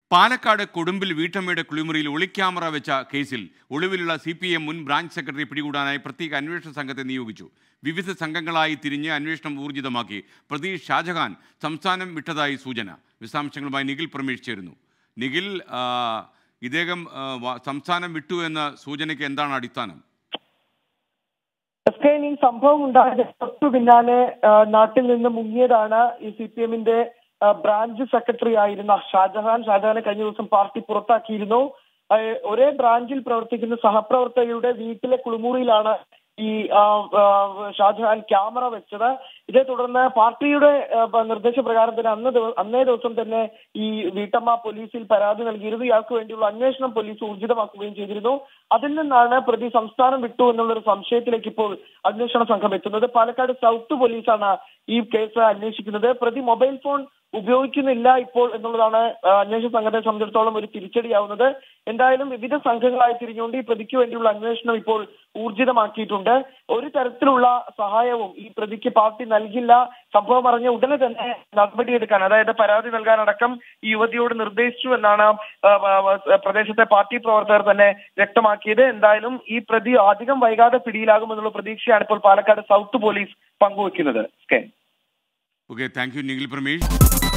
പാലക്കാട് കൊടുമ്പിൽ വീട്ടമ്മയുടെ കുളിമുറിയിൽ ഒളിക്യാമറ വെച്ച കേസിൽ ഒളിവിലുള്ള സി പി എം മുൻ ബ്രാഞ്ച് സെക്രട്ടറി പിടികൂടാനായി പ്രത്യേക അന്വേഷണ സംഘത്തെ നിയോഗിച്ചു വിവിധ സംഘങ്ങളായി തിരിഞ്ഞ് അന്വേഷണം ഊർജിതമാക്കി പ്രതി ഷാജഹാൻ സംസ്ഥാനം വിട്ടതായി സൂചന വിശദാംശങ്ങളുമായി നിഖിൽ പ്രമേഷ് ചേരുന്നു നിഖിൽ ആ, ഇദ്ദേഹം ആ, വ- സംസ്ഥാനം വിട്ടു എന്ന സൂചനയ്ക്ക് എന്താണ് അടിസ്ഥാനം എസ് കെ ഈ സംഭവം ഉണ്ടായത് തൊട്ടു പിന്നാലെ ആ, നാട്ടിൽ നിന്ന് മുങ്ങിയതാണ് ഈ സി പി എമ്മിന്റെ ബ്രാഞ്ച് സെക്രട്ടറി ആയിരുന്ന ഷാജഹാൻ ഷാജഹാനെ കഴിഞ്ഞ ദിവസം പാർട്ടി പുറത്താക്കിയിരുന്നു ആ, ഒരേ ബ്രാഞ്ചിൽ പ്രവർത്തിക്കുന്ന സഹപ്രവർത്തകരുടെ വീട്ടിലെ കുളിമുറിയിലാണ് ഈ ആ, ആ, ഷാജഹാൻ ക്യാമറ വെച്ചത് ഇതേ തുടർന്ന് പാർട്ടിയുടെ ആ, പ- നിർദ്ദേശപ്രകാരം തന്നെ അന്ന് ദിവ- അന്നേ ദിവസം തന്നെ ഈ വീട്ടമ്മ പോലീസിൽ പരാതി നൽകിയിരുന്നു ഇയാൾക്ക് വേണ്ടിയുള്ള അന്വേഷണം പോലീസ് ഊർജിതമാക്കുകയും ചെയ്തിരുന്നു അതിൽ നിന്നാണ് പ്രതി സംസ്ഥാനം വിട്ടു എന്നുള്ളൊരു സംശയത്തിലേക്ക് ഇപ്പോൾ അന്വേഷണ സംഘം എത്തുന്നത് പാലക്കാട് സൗത്ത് പോലീസാണ് ഈ കേസ് അന്വേഷിക്കുന്നത് പ്രതി മൊബൈൽ ഫോൺ ഉപയോഗിക്കുന്നില്ല ഇപ്പോൾ എന്നുള്ളതാണ് ആ, അന്വേഷണ സംഘത്തെ സംബന്ധിച്ചിടത്തോളം ഒരു തിരിച്ചടിയാവുന്നത് എന്തായാലും വിവിധ സംഘങ്ങളായി തിരിഞ്ഞുകൊണ്ട് ഈ പ്രതിക്ക് വേണ്ടിയുള്ള അന്വേഷണം ഇപ്പോൾ ഊർജിതമാക്കിയിട്ടുണ്ട് ഒരു തരത്തിലുള്ള സഹായവും ഈ പ്രതിക്ക് പാർട്ടി നൽകില്ല സംഭവം അറിഞ്ഞ ഉടനെ തന്നെ നടപടിയെടുക്കാൻ അതായത് പരാതി നൽകാനടക്കം ഈ യുവതിയോട് നിർദ്ദേശിച്ചു എന്നാണ് ആ, ആ, ആ, പ്രദേശത്തെ പാർട്ടി പ്രവർത്തകർ തന്നെ വ്യക്തമാക്കിയത് എന്തായാലും ഈ പ്രതി അധികം വൈകാതെ പിടിയിലാകുമെന്നുള്ള പ്രതീക്ഷയാണ് ഇപ്പോൾ പാലക്കാട് സൗത്ത് പോലീസ് പങ്കുവെക്കുന്നത് കെ okay thank you Nikhil Pramesh